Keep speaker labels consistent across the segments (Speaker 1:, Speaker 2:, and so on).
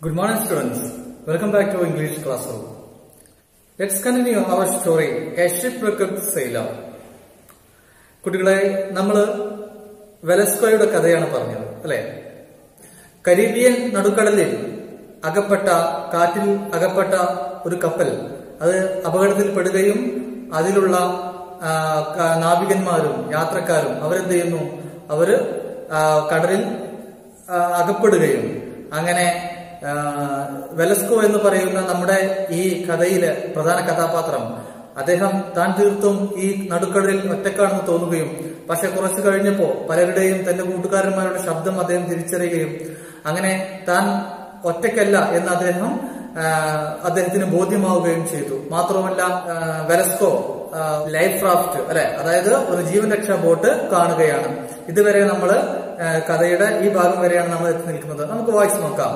Speaker 1: Good morning, students. Welcome back to English classroom. Let's continue our story, A Shipwrecked Sailor. കുട്ടികളെ നമ്മള് വെലസ്കോയുടെ കഥയാണ് പറഞ്ഞത് അല്ലെ കരീബിയൻ നടുക്കടലിൽ അകപ്പെട്ട കാറ്റിൽ അകപ്പെട്ട ഒരു കപ്പൽ അത് അപകടത്തിൽപ്പെടുകയും അതിലുള്ള ആ, ക- നാവികന്മാരും യാത്രക്കാരും അവരെന്ത് ചെയ്യുന്നു അവര് ആ, കടലിൽ ആ, അകപ്പെടുകയും അങ്ങനെ ആ, വെലസ്കോ എന്ന് പറയുന്ന നമ്മുടെ ഈ കഥയിലെ പ്രധാന കഥാപാത്രം അദ്ദേഹം താൻ തീർത്തും ഈ നടുക്കടലിൽ ഒറ്റക്കാണെന്ന് തോന്നുകയും പക്ഷെ കുറച്ചു കഴിഞ്ഞപ്പോ പലരുടെയും തന്റെ കൂട്ടുകാരന്മാരുടെ ശബ്ദം അദ്ദേഹം തിരിച്ചറിയുകയും അങ്ങനെ താൻ ഒറ്റയ്ക്കല്ല എന്ന് അദ്ദേഹം ആ, അദ്ദേഹത്തിന് ബോധ്യമാവുകയും ചെയ്തു മാത്രമല്ല ആ, വെലസ്കോ ആ, ലൈഫ് റാഫ്റ്റ് അല്ലെ അതായത് ഒരു ജീവൻ രക്ഷാ ബോട്ട് കാണുകയാണ് ഇതുവരെ നമ്മൾ കഥയുടെ ഈ ഭാഗം വരെയാണ് നമ്മൾ എത്തി നിൽക്കുന്നത് നമുക്ക് വായിച്ചു നോക്കാം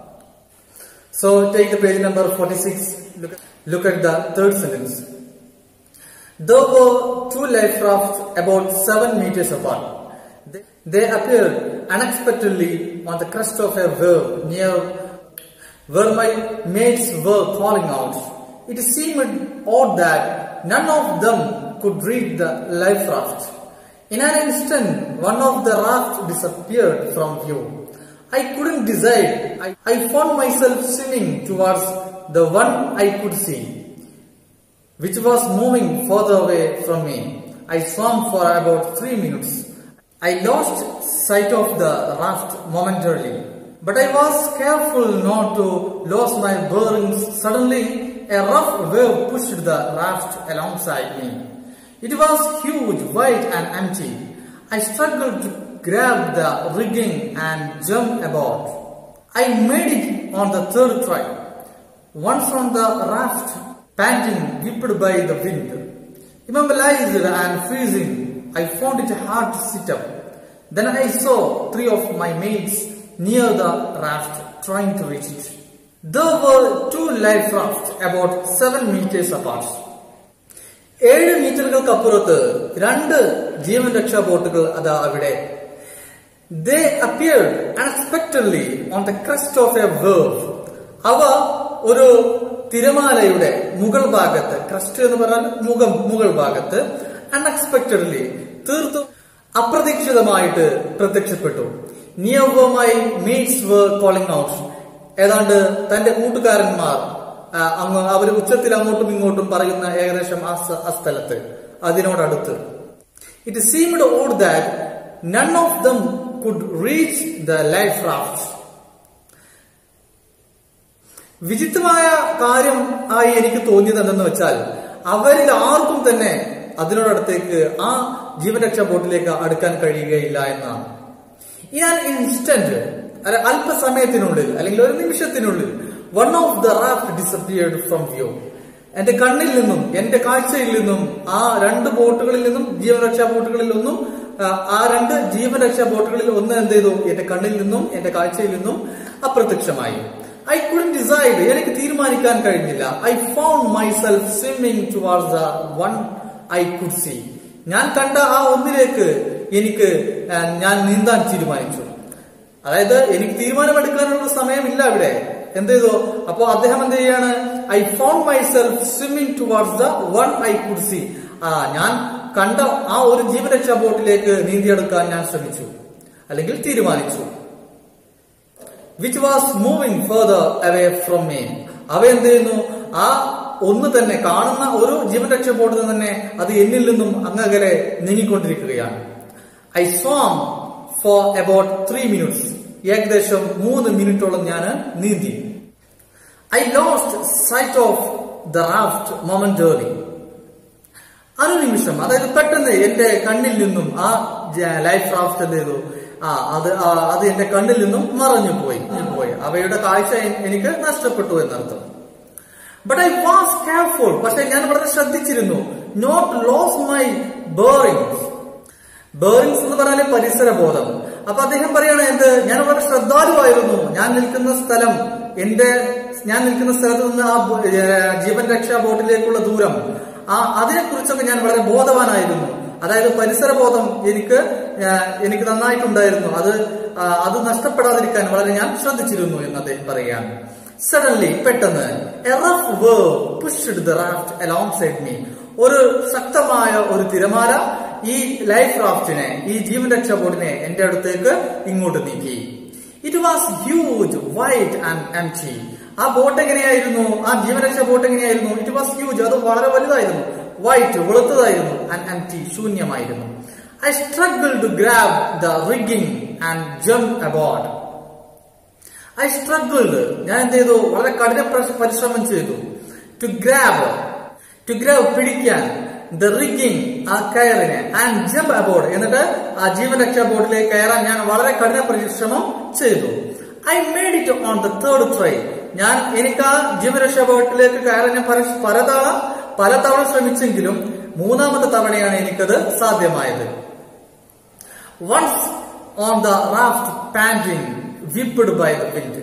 Speaker 1: So take the page number 46. Look, look at the third sentence. There were two life rafts about seven meters apart. They, they appeared unexpectedly on the crest of a wave near where my mates were calling out. It seemed odd that none of them could reach the life raft. In an instant, one of the rafts disappeared from view. I couldn't decide. I, I found myself swimming towards the one I could see, which was moving further away from me. I swam for about three minutes. I lost sight of the raft momentarily, but I was careful not to lose my bearings. Suddenly, a rough wave pushed the raft alongside me. It was huge, wide, and empty. I struggled to grab the rigging and jump aboard. I made it on the third try. Once on the raft, panting, whipped by the wind. Immobilized and freezing, I found it hard to sit up. Then I saw three of my mates near the raft trying to reach it. There were two life rafts about seven meters apart. ഏഴ് മീറ്ററുകൾക്കപ്പുറത്ത് രണ്ട് ജീവൻ രക്ഷാ ബോട്ടുകൾ അതാ അവിടെ ദേ appeared unexpectedly on the crest of a wave അവ ഒരു തിരമാലയുടെ മുകൾ ഭാഗത്ത് ക്രസ്റ്റ് എന്ന് പറഞ്ഞാൽ മുഖം മുകൾ ഭാഗത്ത് അൺഎക്സ്പെക്ടഡ്ലി തീർത്തും അപ്രതീക്ഷിതമായിട്ട് പ്രത്യക്ഷപ്പെട്ടു നിയവുമായി മീറ്റ്സ് വേർ കോളിംഗ് ഔട്ട് ഏതാണ്ട് തന്റെ കൂട്ടുകാരന്മാർ ആ, അങ്ങ് അവർ ഉച്ചത്തിൽ അങ്ങോട്ടും ഇങ്ങോട്ടും പറയുന്ന ഏകദേശം ആ സ്ഥ- ആ സ്ഥലത്ത് അതിനോടടുത്ത് it seemed odd that none of them could reach the life raft വിചിത്രമായ കാര്യം ആയി എനിക്ക് തോന്നിയത് എന്തെന്ന് വെച്ചാൽ അവരിൽ ആർക്കും തന്നെ അതിനോടടുത്തേക്ക് ആ ജീവരക്ഷാ ബോട്ടിലേക്ക് അടുക്കാൻ കഴിയുകയില്ല എന്നാണ് ഈ ആൻ ഇൻസ്റ്റന്റ് അല്ല അല്പസമയത്തിനുള്ളിൽ അല്ലെങ്കിൽ ഒരു നിമിഷത്തിനുള്ളിൽ one of the raft disappeared from view എന്റെ കണ്ണിൽ നിന്നും എന്റെ കാഴ്ചയിൽ നിന്നും ആ രണ്ട് ബോട്ടുകളിൽ നിന്നും ജീവരക്ഷാ ബോട്ടുകളിൽ ഒന്നും ആ, ആ രണ്ട് ജീവരക്ഷാ ബോട്ടുകളിൽ ഒന്ന് എന്ത് ചെയ്തു എന്റെ കണ്ണിൽ നിന്നും എന്റെ കാഴ്ചയിൽ നിന്നും അപ്രത്യക്ഷമായി ഐ കുഡൻ ഡിസൈഡ് എനിക്ക് തീരുമാനിക്കാൻ കഴിഞ്ഞില്ല I found myself swimming towards the one I could see ഞാൻ കണ്ട ആ ഒന്നിലേക്ക് എനിക്ക് ആ, ഞാൻ നീന്താൻ തീരുമാനിച്ചു അതായത് എനിക്ക് തീരുമാനമെടുക്കാനുള്ള സമയമില്ല അവിടെ എന്ത് ചെയ്തു അപ്പോ അദ്ദേഹം എന്ത് ചെയ്യാണ് I found myself swimming towards the one I could see ആ ഞാൻ കണ്ട ആ ഒരു ജീവരക്ഷാ ബോട്ടിലേക്ക് നീന്തിയെടുക്കാൻ ഞാൻ ശ്രമിച്ചു അല്ലെങ്കിൽ തീരുമാനിച്ചു which was moving further away from me അവ എന്ത് ചെയ്യുന്നു ആ ഒന്ന് തന്നെ കാണുന്ന ഒരു ജീവരക്ഷ ബോട്ടിൽ നിന്ന് തന്നെ അത് എന്നിൽ നിന്നും അങ്ങകലെ നീങ്ങിക്കൊണ്ടിരിക്കുകയാണ് I swam for about three minutes ഏകദേശം മൂന്ന് മിനിറ്റോളം ഞാൻ നീന്തി I lost sight of the raft momentarily അനുനിമിഷം അതായത് പെട്ടെന്ന് എന്റെ കണ്ണിൽ നിന്നും ആ ജ- ലൈഫ് റാഫ്റ്റ് എന്ത് ചെയ്തു ആ അത് ആ, അത് എന്റെ കണ്ണിൽ നിന്നും മറഞ്ഞു പോയി മറഞ്ഞു പോയി അവയുടെ കാഴ്ച എ- എനിക്ക് നഷ്ടപ്പെട്ടു എന്നർത്ഥം ബട്ട് ഐ വാസ് കെയർഫുൾ പക്ഷെ ഞാൻ വളരെ ശ്രദ്ധിച്ചിരുന്നു not lose my bearings bearings എന്ന് പറഞ്ഞാല് പരിസര ബോധം അപ്പൊ അദ്ദേഹം പറയാണ് എന്ത് ഞാൻ വളരെ ശ്രദ്ധാലുവായിരുന്നു ഞാൻ നിൽക്കുന്ന സ്ഥലം എന്റെ ഞാൻ നിൽക്കുന്ന സ്ഥലത്ത് നിന്ന് ആ ബോ- ഏ, ജീവൻ രക്ഷാ ബോട്ടിലേക്കുള്ള ദൂരം ആ അതിനെ കുറിച്ചൊക്കെ ഞാൻ വളരെ ബോധവാനായിരുന്നു അതായത് പരിസരബോധം എനിക്ക് ആ, എനിക്ക് നന്നായിട്ടുണ്ടായിരുന്നു അത് ആ, അത് നഷ്ടപ്പെടാതിരിക്കാൻ വളരെ ഞാൻ ശ്രദ്ധിച്ചിരുന്നു എന്ന് അദ്ദേഹം പറയുകയാണ് സഡൻലി പെട്ടെന്ന് a rough wave pushed the raft alongside me ഒരു ശക്തമായ ഒരു തിരമാല ഈ ലൈഫ് റാഫ്റ്റിനെ ഈ ജീവൻ രക്ഷാ ബോർഡിനെ എന്റെ അടുത്തേക്ക് ഇങ്ങോട്ട് നീക്കി it was huge white and empty ആ ബോട്ട് എങ്ങനെയായിരുന്നു ആ ജീവരക്ഷാ ബോട്ട് എങ്ങനെയായിരുന്നു ഇറ്റ് വാസ് ഹ്യൂജ് അത് വളരെ വലുതായിരുന്നു വൈറ്റ് വെളുത്തതായിരുന്നു ആൻഡ് എംറ്റി ശൂന്യമായിരുന്നു I struggle to grab the rigging and jump aboard I struggled ഞാൻ എന്ത് ചെയ്തു വളരെ കഠിന പ്ര- പരിശ്രമം ചെയ്തു ടു ഗ്രാബ് ടു ഗ്രാബ് പിടിക്കാൻ ദ റിഗിങ് ആ കയറിനെ ആൻഡ് ജംപ് അബോർഡ് എന്നിട്ട് ആ ജീവൻ രക്ഷാ ബോർഡിലേക്ക് കയറാൻ ഞാൻ വളരെ കഠിന പരിശ്രമം ചെയ്തു I made it on the third try ഞാൻ എനിക്ക് ആ ജീവരക്ഷാ ബോട്ടിലേക്ക് കയറാൻ ഞാൻ പല- പലതവണ പലതവണ ശ്രമിച്ചെങ്കിലും മൂന്നാമത്തെ തവണയാണ് എനിക്കത് സാധ്യമായത് once on the raft panting whipped by the wind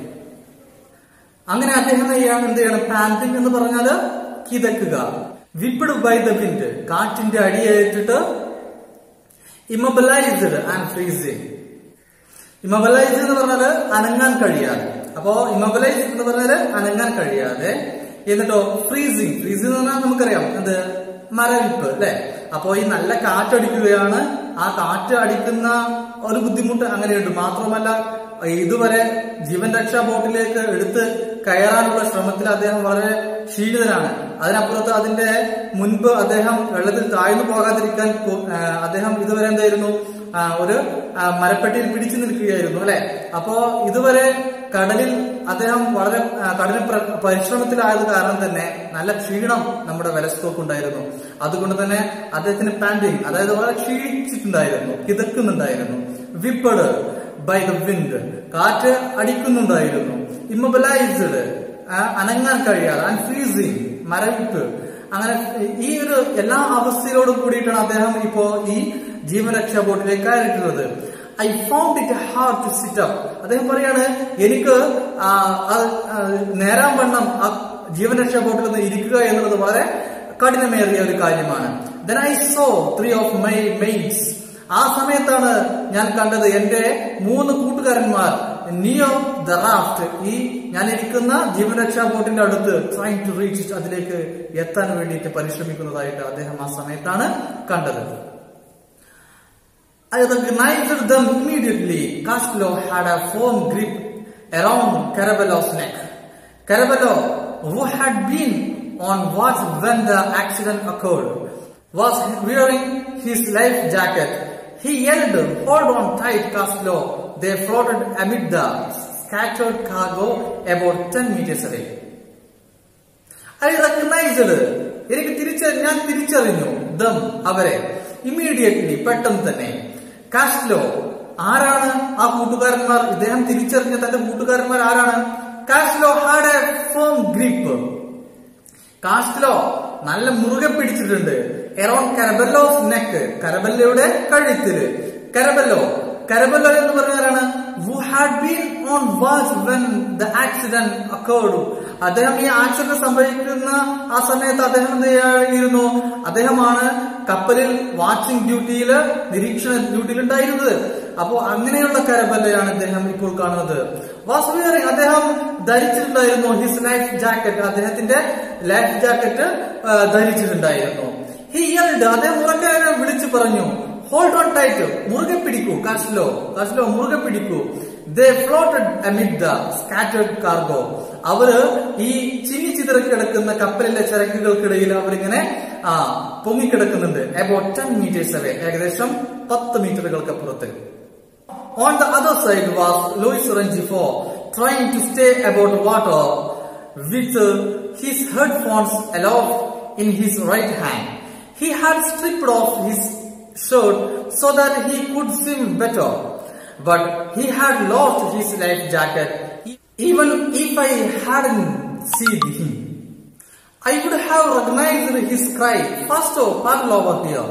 Speaker 1: അങ്ങനെ അദ്ദേഹം ചെയ്യാണ് എന്ത് ചെയ്യണം പാൻറ്റിംഗ് എന്ന് പറഞ്ഞാല് കിതക്കുക വിപ്ഡ് ബൈ ദ വിൻഡ് കാറ്റിന്റെ അടിയേറ്റിട്ട് ഇമബലൈസ്ഡ് ആൻഡ് ഫ്രീസിങ് ഇമബലൈസ് എന്ന് പറഞ്ഞാല് അനങ്ങാൻ കഴിയാതെ അപ്പോ ഇമബലൈസ് എന്ന് പറഞ്ഞാല് അനങ്ങാൻ കഴിയാതെ എന്നിട്ടോ ഫ്രീസിങ് ഫ്രീസിങ് എന്ന് പറഞ്ഞാൽ നമുക്കറിയാം എന്ത് മരവിപ്പ് അല്ലെ അപ്പോ ഈ നല്ല കാറ്റടിക്കുകയാണ് ആ കാറ്റ് അടിക്കുന്ന ഒരു ബുദ്ധിമുട്ട് അങ്ങനെയുണ്ട് മാത്രമല്ല ഇതുവരെ ജീവൻ രക്ഷാ ബോട്ടിലേക്ക് എടുത്ത് കയറാനുള്ള ശ്രമത്തിൽ അദ്ദേഹം വളരെ ക്ഷീണിതനാണ് അതിനപ്പുറത്ത് അതിന്റെ മുൻപ് അദ്ദേഹം വെള്ളത്തിൽ താഴ്ന്നു പോകാതിരിക്കാൻ പോ- ആ, അദ്ദേഹം ഇതുവരെ എന്തായിരുന്നു ആ, ഒരു ആ, മരപ്പെട്ടിയിൽ പിടിച്ചു നിൽക്കുകയായിരുന്നു അല്ലെ അപ്പോ ഇതുവരെ കടലിൽ അദ്ദേഹം വളരെ ആ, കഠിന പ്ര- പരിശ്രമത്തിലായത് കാരണം തന്നെ നല്ല ക്ഷീണം നമ്മുടെ വെലസ്കോക്ക് ഉണ്ടായിരുന്നു അതുകൊണ്ട് തന്നെ അദ്ദേഹത്തിന് പാൻഡിങ് അതായത് വളരെ ക്ഷീണിച്ചിട്ടുണ്ടായിരുന്നു കിതക്കുന്നുണ്ടായിരുന്നു വിപ്പഡ് ബൈ ദ വിൻഡ് കാറ്റ് അടിക്കുന്നുണ്ടായിരുന്നു ഇമ്മബലൈസ്ഡ് അനങ്ങാൻ കഴിയാതെ ആൻഡ് ഫ്രീസിങ് മരവിപ്പ് അങ്ങനെ ഈ ഒരു എല്ലാ അവസ്ഥയിലോടും കൂടിയിട്ടാണ് അദ്ദേഹം ഇപ്പോ ഈ ജീവരക്ഷാ ബോട്ടിലേക്ക് കയറിയിട്ടുള്ളത് I found it hard to sit up അദ്ദേഹം പറയാണ് എനിക്ക് ആ, ആ, ആ, നേരാൻ വണ്ണം ആ ജീവരക്ഷാ ബോട്ടിൽ നിന്ന് ഇരിക്കുക എന്നുള്ളത് വളരെ കഠിനമേറിയ ഒരു കാര്യമാണ് then I saw three of my mates ആ സമയത്താണ് ഞാൻ കണ്ടത് എന്റെ മൂന്ന് കൂട്ടുകാരന്മാർ നിയോ ദ റാഫ്റ്റ് ഈ ഞാൻ ഇരിക്കുന്ന ജീവരക്ഷാ ബോട്ടിന്റെ അടുത്ത് ട്രൈങ് ടു റീച്ച് അതിലേക്ക് എത്താൻ വേണ്ടിയിട്ട് പരിശ്രമിക്കുന്നതായിട്ട് അദ്ദേഹം ആ സമയത്താണ് കണ്ടത് I recognized them immediately. Castlo had a firm grip around Caraballo's neck. Caraballo, who had been on watch when the accident occurred, was wearing his life jacket. He yelled, hold on tight, Castlo. They floated amid the scattered cargo about 10 meters away. I recognised എനിക്ക് തിരിച്ച ഞാൻ തിരിച്ചറിഞ്ഞു ദം അവരെ immediately പെട്ടെന്ന് തന്നെ കാസ്ലോ ആരാണ് ആ കൂട്ടുകാരന്മാർ ഇദ്ദേഹം തിരിച്ചറിഞ്ഞ തന്റെ കൂട്ടുകാരന്മാർ ആരാണ് Castillo had a firm grip Castillo നല്ല മുറുകെ പിടിച്ചിട്ടുണ്ട് എറൗണ്ട് കരബല്ലോസ് നെക്ക് കരബല്ലയുടെ കഴുത്തില് കരബല്ലോ കരബല്ലോ എന്ന് പറഞ്ഞാലാണ് who had been on watch when the accident occurred അദ്ദേഹം ഈ ആക്സിഡന്റ് സംഭവിക്കുന്ന ആ സമയത്ത് അദ്ദേഹം എന്ത് ചെയ്യായിരുന്നു അദ്ദേഹമാണ് കപ്പലിൽ വാച്ചിങ് ഡ്യൂട്ടിയിൽ നിരീക്ഷണ ഡ്യൂട്ടിയിൽ ഉണ്ടായിരുന്നത് അപ്പോ അങ്ങനെയുള്ള കരബല്ലയാണ് അദ്ദേഹം ഇപ്പോൾ കാണുന്നത് വാസ് വിയറിംഗ് അദ്ദേഹം ധരിച്ചിട്ടുണ്ടായിരുന്നു ഹിസ് ലൈഫ് ജാക്കറ്റ് അദ്ദേഹത്തിന്റെ ലൈഫ് ജാക്കറ്റ് ധരിച്ചിട്ടുണ്ടായിരുന്നു ഹി യൽഡ് അദ്ദേഹം ഉറക്കെ വിളിച്ചു പറഞ്ഞു ഹോൾഡ് ഓൺ ടൈറ്റ് മുറുകെ പിടിക്കൂ കാസ്ലോ കാസ്ലോ മുറുകെ പിടിക്കൂ they floated amid the scattered cargo അവര് ഈ ചിന്നി ചിതറി കിടക്കുന്ന കപ്പലിലെ ചരക്കുകൾക്കിടയിൽ അവരിങ്ങനെ ആ പൊങ്ങിക്കിടക്കുന്നുണ്ട് അബൌട്ട് ടെൻ മീറ്റേഴ്സ് അവേ ഏകദേശം പത്ത് മീറ്ററുകൾക്കപ്പുറത്ത് On the other side was Louis Rengifo trying to stay about water with uh, his headphones aloft in his right hand. He had stripped off his shirt so that he could swim better, but he had lost his life jacket. Even if I hadn't seen him, I would have recognized his cry, Fasto, paddle over here.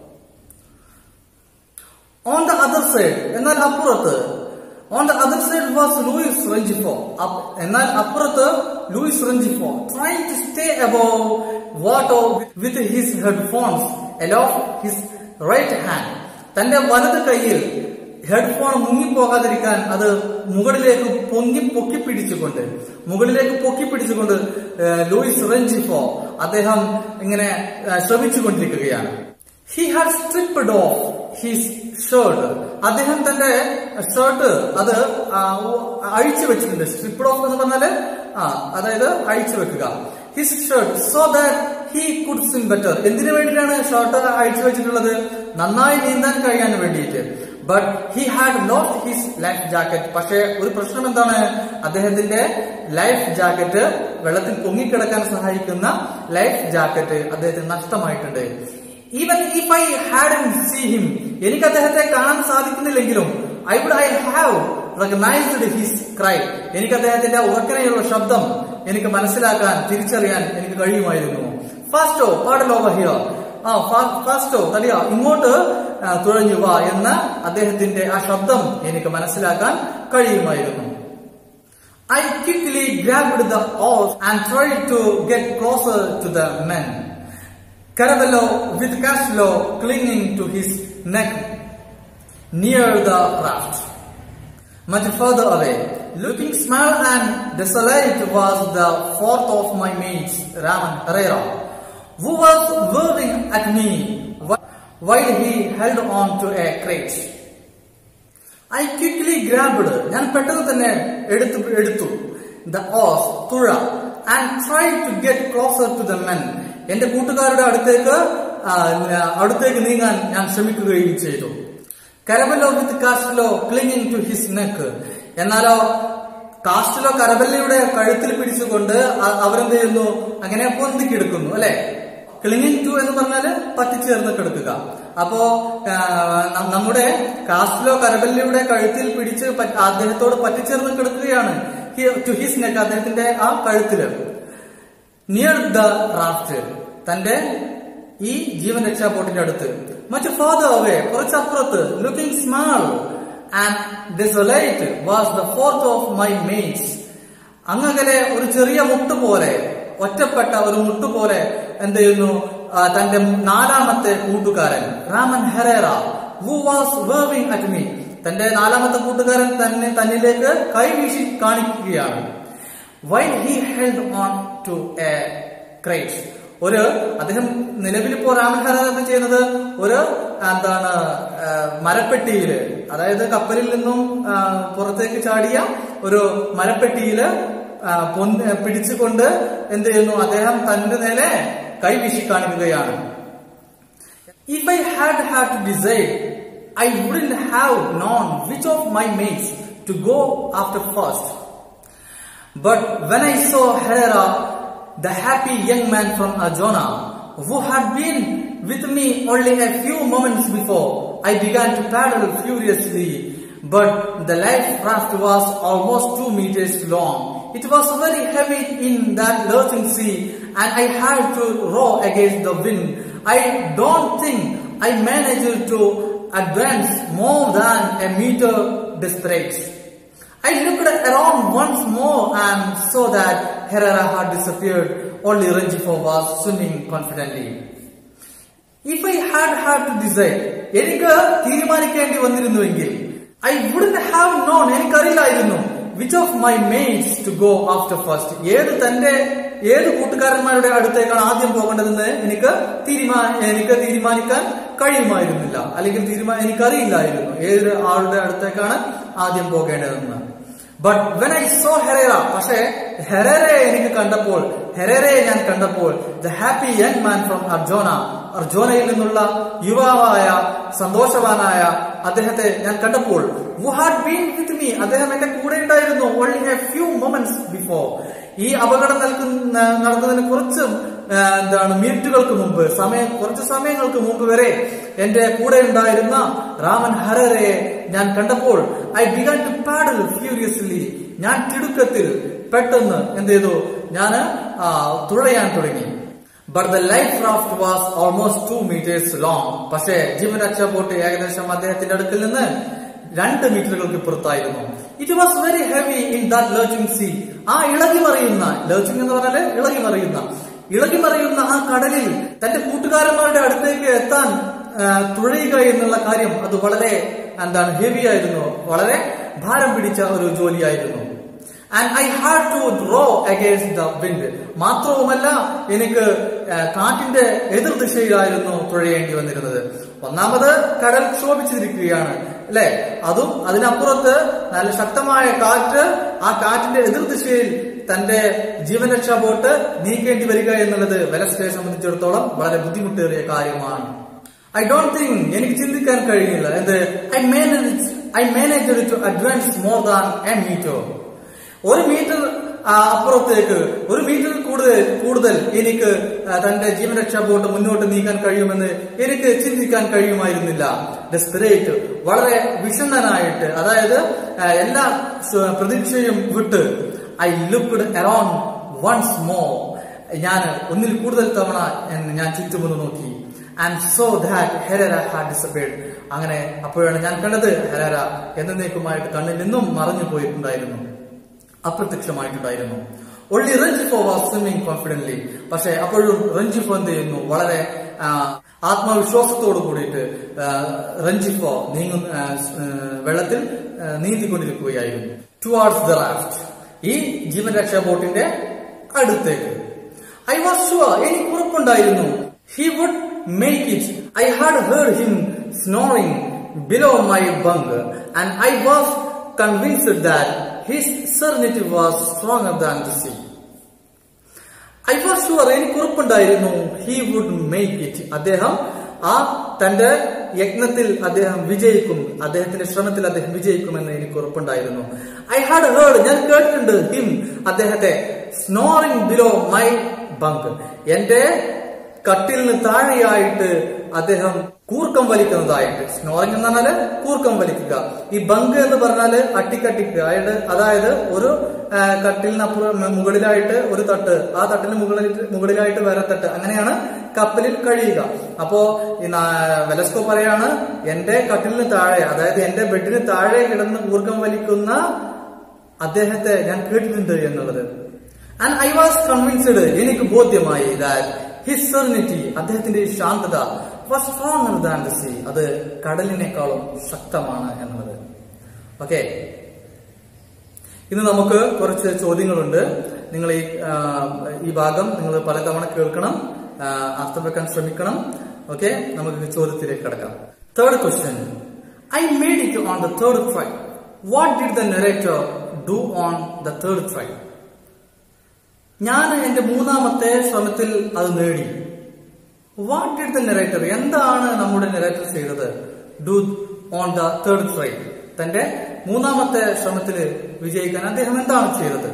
Speaker 1: On the other side എന്നാൽ അപ്പുറത്ത് on the other side was Luis Rengifo എന്നാൽ അപ്പുറത്ത് Luis Rengifo try to stay above water with his headphones aloft his right hand തന്റെ വലത് കൈയിൽ headphone മുങ്ങിപ്പോകാതിരിക്കാൻ അത് മുകളിലേക്ക് പൊങ്ങി പൊക്കി പിടിച്ചുകൊണ്ട് മുകളിലേക്ക് പൊക്കി പിടിച്ചുകൊണ്ട് ഏഹ്, ലൂയിസ് റെഞ്ചിഫോ അദ്ദേഹം ഇങ്ങനെ ഏഹ്, ശ്രമിച്ചുകൊണ്ടിരിക്കുകയാണ് he had stripped off his shirt അദ്ദേഹം തന്റെ ഷർട്ട് അത് ആ, അഴിച്ചു വെച്ചിട്ടുണ്ട് സ്ട്രിപ്ഡ് ഓഫ് എന്ന് പറഞ്ഞാല് ആ അതായത് അഴിച്ചു വെക്കുക his shirt so that he could swim better എന്തിനു വേണ്ടിയിട്ടാണ് ഷർട്ട് അഴിച്ചു വെച്ചിട്ടുള്ളത് നന്നായി നീന്താൻ കഴിയാൻ വേണ്ടിയിട്ട് but he had lost his life jacket പക്ഷേ ഒരു പ്രശ്നം എന്താണ് അദ്ദേഹത്തിന്റെ ലൈഫ് ജാക്കറ്റ് വെള്ളത്തിൽ പൊങ്ങിക്കിടക്കാൻ സഹായിക്കുന്ന ലൈഫ് ജാക്കറ്റ് അദ്ദേഹത്തിന് നഷ്ടമായിട്ടുണ്ട് even if I had see him എനിക്ക് അദ്ദേഹത്തെ കാണാൻ സാധിക്കുന്നില്ലെങ്കിലും I would I have recognised his cry എനിക്ക് അദ്ദേഹത്തിന്റെ ഉറക്കനെയുള്ള ശബ്ദം എനിക്ക് മനസ്സിലാക്കാൻ തിരിച്ചറിയാൻ എനിക്ക് കഴിയുമായിരുന്നു ഫാസ്റ്റോ പാടലോ ഹിയർ ആ ഫാസ്റ്റോ തടിയ ഇങ്ങോട്ട് ആ, തുഴഞ്ഞു വാ എന്ന അദ്ദേഹത്തിന്റെ ആ ശബ്ദം എനിക്ക് മനസ്സിലാക്കാൻ കഴിയുമായിരുന്നു I quickly grabbed the oars and tried to get closer to the men. Caravello with Caslo clinging to his neck near the raft. Much further away, looking small and desolate was the fourth of my mates, Raman Herrera, who was waving at me wh- while he held on to a crate. I quickly grabbed ഞാൻ പെട്ടെന്ന് തന്നെ എടുത്തു എടുത്തു the oars തുഴ and try to get closer to the men എന്റെ കൂട്ടുകാരുടെ അടുത്തേക്ക് ആ, അടുത്തേക്ക് നീങ്ങാൻ ഞാൻ ശ്രമിക്കുകയും ചെയ്തു Caraballo with Castillo clinging to his neck എന്നാലോ കാസ്റ്റിലോ കരബല്ലയുടെ കഴുത്തിൽ പിടിച്ചുകൊണ്ട് അ- അവരെന്ത് ചെയ്യുന്നു അങ്ങനെ പൊന്തിക്കെടുക്കുന്നു അല്ലെ ക്ലിങ്ങിങ് ടു എന്ന് പറഞ്ഞാല് പറ്റിച്ചേർന്ന് കിടക്കുക അപ്പോ ആ, ന- നമ്മുടെ കാസ്റ്റിലോ കരബല്ലയുടെ കഴുത്തിൽ പിടിച്ച് പറ്റ- അദ്ദേഹത്തോട് പറ്റിച്ചേർന്ന് കിടക്കുകയാണ് ടു ഹിസ് നെക്ക് അദ്ദേഹത്തിന്റെ ആ കഴുത്തില് നിയർ ദ റാഫ്റ്റ് തന്റെ ഈ ജീവൻ രക്ഷാ ബോട്ടിന്റെ അടുത്ത് മറ്റു ഫാദർ അവേ കുറച്ചപ്പുറത്ത് looking small and desolate was the fourth of my mates അങ്ങകലെ ഒരു ചെറിയ മുട്ട് പോലെ ഒറ്റപ്പെട്ട ഒരു മുട്ട് പോലെ എന്ത് ചെയ്യുന്നു ആ, തന്റെ നാലാമത്തെ കൂട്ടുകാരൻ Ramon Herrera who was waving at me തന്റെ നാലാമത്തെ കൂട്ടുകാരൻ തന്നെ തന്നിലേക്ക് കൈവീശി കാണിക്കുകയാണ് why he held on to a crate ഒരു അദ്ദേഹം നിലവിൽ ഇപ്പോ രാമഹരാജ ചെയ്യുന്നത് ഒരു എന്താണ് ആ, മരപ്പെട്ടിയില് അതായത് കപ്പലിൽ നിന്നും ആ, പുറത്തേക്ക് ചാടിയ ഒരു മരപ്പെട്ടിയില് ആ, പൊന്ത് പിടിച്ചുകൊണ്ട് എന്ത് ചെയ്യുന്നു അദ്ദേഹം തന്റെ നേരെ കൈവീശി കാണിക്കുകയാണ് If I had had to decide, I wouldn't have known which of my mates to go after first. But when I saw Hera, the happy young man from Arjona, who had been with me only a few moments before, I began to paddle furiously. But the life raft was almost two meters long. It was very heavy in that lurching sea, and I had to row against the wind. I don't think I managed to advance more than a meter desperate. I looked around once more and saw that Herrera had disappeared. Only Rengifo was swimming confidently. If I had had to decide, എനിക്ക് തീരുമാനിക്കേണ്ടി വന്നിരുന്നുവെങ്കിൽ I wouldn't have known എനിക്കറിയില്ലായിരുന്നു which of my mates to go after first ഏത് തന്റെ ഏത് കൂട്ടുകാരന്മാരുടെ അടുത്തേക്കാണ് ആദ്യം പോകേണ്ടതെന്ന് എനിക്ക് തീരുമാ എനിക്ക് തീരുമാനിക്കാൻ കഴിയുമായിരുന്നില്ല അല്ലെങ്കിൽ തീരുമാ എനിക്കറിയില്ലായിരുന്നു ഏത് ആളുടെ അടുത്തേക്കാണ് ആദ്യം പോകേണ്ടതെന്ന് but when I saw Herrera പക്ഷേ ഹെറേറയെ എനിക്ക് കണ്ടപ്പോൾ ഹെറേറയെ ഞാൻ കണ്ടപ്പോൾ the happy young man from Arjona അർജോനയിൽ നിന്നുള്ള യുവാവായ സന്തോഷവാനായ അദ്ദേഹത്തെ ഞാൻ കണ്ടപ്പോൾ who had been with me അദ്ദേഹം എന്റെ കൂടെ ഉണ്ടായിരുന്നു only a few moments before ഈ അപകടം നൽകുന്ന നടന്നതിന് കുറച്ച് ആ, എന്താണ് മിനിറ്റുകൾക്ക് മുമ്പ് സമയം കുറച്ച് സമയങ്ങൾക്ക് മുമ്പ് വരെ എന്റെ കൂടെ ഉണ്ടായിരുന്ന രാമൻ ഹരരെ ഞാൻ കണ്ടപ്പോൾ I began to paddle furiously ഞാൻ തിടുക്കത്തിൽ പെട്ടെന്ന് എന്ത് ചെയ്തു ഞാൻ തുഴയാൻ തുടങ്ങി but the life raft was almost two metres long പക്ഷേ ജീവനരക്ഷാ ബോട്ട് ഏകദേശം അദ്ദേഹത്തിന്റെ അടുക്കൽ നിന്ന് രണ്ട് മീറ്ററുകൾക്ക് പുറത്തായിരുന്നു it was very heavy in that lurching sea ആ ഇളകി മറിയുന്ന ലേർച്ചിങ് എന്ന് പറഞ്ഞാല് ഇളകി മറിയുന്ന ഇളകി മറിയുന്ന ആ കടലിൽ തന്റെ കൂട്ടുകാരന്മാരുടെ അടുത്തേക്ക് എത്താൻ ആ, തുഴയുക എന്നുള്ള കാര്യം അത് വളരെ എന്താണ് ഹെവി ആയിരുന്നു വളരെ ഭാരം പിടിച്ച ഒരു ജോലിയായിരുന്നു and I had to draw against the wind മാത്രവുമല്ല എനിക്ക് ആ, കാറ്റിന്റെ എതിർദിശയിലായിരുന്നു തുഴയേണ്ടി വന്നിരുന്നത് ഒന്നാമത് കടൽ ക്ഷോഭിച്ചിരിക്കുകയാണ് അല്ലെ അതും അതിനപ്പുറത്ത് നല്ല ശക്തമായ കാറ്റ് ആ കാറ്റിന്റെ എതിർദിശയിൽ തന്റെ ജീവനരക്ഷാ ബോട്ട് നീക്കേണ്ടി വരിക എന്നുള്ളത് വെലസ്കയെ സംബന്ധിച്ചിടത്തോളം വളരെ ബുദ്ധിമുട്ടേറിയ കാര്യമാണ് ഐ ഡോണ്ട് തിങ്ക് എനിക്ക് ചിന്തിക്കാൻ കഴിയുന്നില്ല എന്ത് I manage I manage to advance more than a metre ഒരു മീറ്റർ ആ, അപ്പുറത്തേക്ക് ഒരു മീറ്റർ കൂടുതൽ കൂടുതൽ എനിക്ക് ആ, തന്റെ ജീവനരക്ഷാ ബോട്ട് മുന്നോട്ട് നീക്കാൻ കഴിയുമെന്ന് എനിക്ക് ചിന്തിക്കാൻ കഴിയുമായിരുന്നില്ല ഡെസ്പെറേറ്റ് വളരെ വിഷണ്ണനായിട്ട് അതായത് ആ, എല്ലാ സ- പ്രതീക്ഷയും വിട്ട് I looked around once more ഞാൻ ഒന്നിൽ കൂടുതൽ തവണ എന്ന് ഞാൻ ചുറ്റുമൊന്ന് നോക്കി and saw that Herrera had disappeared അങ്ങനെ അപ്പോഴാണ് ഞാൻ കണ്ടത് ഹെരര എന്നേക്കുമായിട്ട് കണ്ണിൽ നിന്നും മറഞ്ഞു പോയിട്ടുണ്ടായിരുന്നു അപ്രത്യക്ഷമായിട്ടുണ്ടായിരുന്നു only Rengifo was swimming confidently പക്ഷെ അപ്പോഴും റഞ്ജിഫോ എന്ത് ചെയ്യുന്നു വളരെ ആ, ആത്മവിശ്വാസത്തോട് കൂടിയിട്ട് ആ, റഞ്ജിഫോ നീങ്ങുന്ന ആ, സ്- ആ, വെള്ളത്തിൽ ആ, നീന്തിക്കൊണ്ടിരിക്കുകയായിരുന്നു ടുവാർഡ്സ് ദ റാഫ്റ്റ് ഈ ജീവൻ രക്ഷാ ബോട്ടിന്റെ അടുത്തേക്ക് ഐ വാസ് ഷുവർ എനിക്ക് ഉറപ്പുണ്ടായിരുന്നു he would make it I had heard him snoring below my bunk and I was convinced that his serenity was stronger than the sea I was sure എനിക്ക് ഉറപ്പുണ്ടായിരുന്നു he would make it അദ്ദേഹം ആ തന്റെ യജ്ഞത്തിൽ അദ്ദേഹം വിജയിക്കും അദ്ദേഹത്തിന്റെ ശ്രമത്തിൽ അദ്ദേഹം വിജയിക്കുമെന്ന് എനിക്ക് ഉറപ്പുണ്ടായിരുന്നു ഐ ഹാഡ് ഹേർഡ് ഞാൻ കേട്ടിട്ടുണ്ട് ഹിം അദ്ദേഹത്തെ സ്നോറിംഗ് ബിലോ മൈ ബങ്ക് എന്റെ കട്ടിലിന് താഴെയായിട്ട് അദ്ദേഹം കൂർക്കം വലിക്കുന്നതായിട്ട് സ്നോറിംഗ് എന്ന് പറഞ്ഞാല് കൂർക്കം വലിക്കുക ഈ ബങ്ക് എന്ന് പറഞ്ഞാല് അട്ടിക്കട്ടിക്കുക അതായത് അതായത് ഒരു ആ, കട്ടിലിനപ്പുറം മുകളിലായിട്ട് ഒരു തട്ട് ആ തട്ടിന് മുകളിൽ മുകളിലായിട്ട് വേറെ തട്ട് അങ്ങനെയാണ് കപ്പലിൽ കഴിയുക അപ്പോ ഈ നാ- വെലസ്കോ പറയാണ് എന്റെ കട്ടിലിന് താഴെ അതായത് എന്റെ ബെഡിന് താഴെ കിടന്ന് കൂർക്കം വലിക്കുന്ന അദ്ദേഹത്തെ ഞാൻ കേട്ടിട്ടുണ്ട് എന്നുള്ളത് ആൻഡ് ഐ വാസ് കൺവിൻസ്ഡ് എനിക്ക് ബോധ്യമായി ദാറ്റ് ഹിസ് സെറിനിറ്റി അദ്ദേഹത്തിന്റെ ഈ ശാന്തത was stronger than the sea അത് കടലിനേക്കാളും ശക്തമാണ് എന്നുള്ളത് ഓക്കെ ഇന്ന് നമുക്ക് കുറച്ച് ചോദ്യങ്ങളുണ്ട് നിങ്ങൾ ഈ ആ, ഈ ഭാഗം നിങ്ങൾ പലതവണ കേൾക്കണം ആ, അർത്ഥം വെക്കാൻ ശ്രമിക്കണം ഓക്കെ നമുക്ക് ചോദ്യത്തിലേക്ക് കിടക്കാം third question I made it on the third try what did the narrator do on the third try ഞാൻ എന്റെ മൂന്നാമത്തെ ശ്രമത്തിൽ അത് നേടി വാട്ട് ഡിഡ് ദ നെറേറ്റർ എന്താണ് നമ്മുടെ നെറേറ്റർ ചെയ്തത് do on the third try തന്റെ മൂന്നാമത്തെ ശ്രമത്തിൽ വിജയിക്കാൻ അദ്ദേഹം എന്താണ് ചെയ്തത്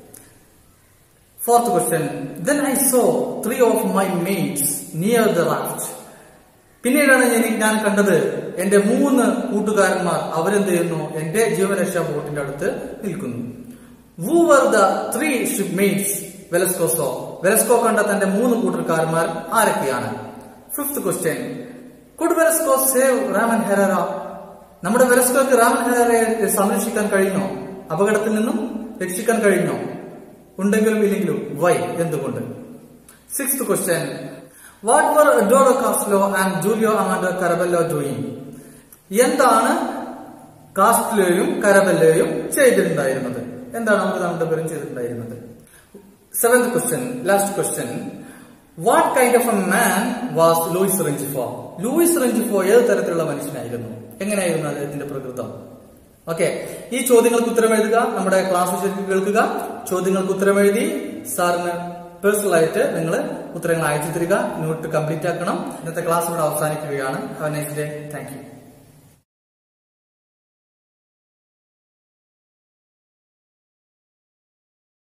Speaker 1: fourth question then I saw three of my mates near the raft പിന്നീടാണ് എനിക്ക് ഞാൻ കണ്ടത് എന്റെ മൂന്ന് കൂട്ടുകാരന്മാർ അവരെന്ത് ചെയ്യുന്നു എന്റെ ജീവരക്ഷാ ബോട്ടിന്റെ അടുത്ത് നിൽക്കുന്നു who were the three shipmates വെലസ്കോസോ വെലസ്കോ കണ്ട തന്റെ മൂന്ന് കൂട്ടുകാരന്മാർ ആരൊക്കെയാണ് fifth question could Velasco save Ramon Herrera നമ്മുടെ വെലസ്കോക്ക് രാമൻ ഹെററെ സംരക്ഷിക്കാൻ കഴിഞ്ഞോ അപകടത്തിൽ നിന്നും രക്ഷിക്കാൻ കഴിഞ്ഞോ ഉണ്ടെങ്കിലും ഇല്ലെങ്കിലും വൈ എന്തുകൊണ്ട് സിക്സ്ത് ക്വസ്റ്റ്യൻ വാട്ട് വർ ഡോറോ Castillo and Julio Amando Caraballo doing എന്താണ് കാസ്റ്റിലെയും കരബല്ലയും ചെയ്തിട്ടുണ്ടായിരുന്നത് എന്താണ് അവർ നമ്മുടെ പേരും ചെയ്തിട്ടുണ്ടായിരുന്നത് seventh question last question what kind of a man was Luis Rengifo Luis Rengifo ഏത് തരത്തിലുള്ള മനുഷ്യനായിരുന്നു എങ്ങനെയായിരുന്നു അദ്ദേഹത്തിന്റെ പ്രകൃതം ഓക്കെ ഈ ചോദ്യങ്ങൾക്ക് ഉത്തരം എഴുതുക നമ്മുടെ ക്ലാസ് ശരിക്കും കേൾക്കുക ചോദ്യങ്ങൾക്ക് ഉത്തരം എഴുതി സാറിന് പേഴ്സണൽ ആയിട്ട് നിങ്ങൾ ഉത്തരങ്ങൾ അയച്ചു തരിക നോട്ട് കംപ്ലീറ്റ് ആക്കണം ഇന്നത്തെ ക്ലാസ് ഇവിടെ അവസാനിക്കുകയാണ് have nice day thank U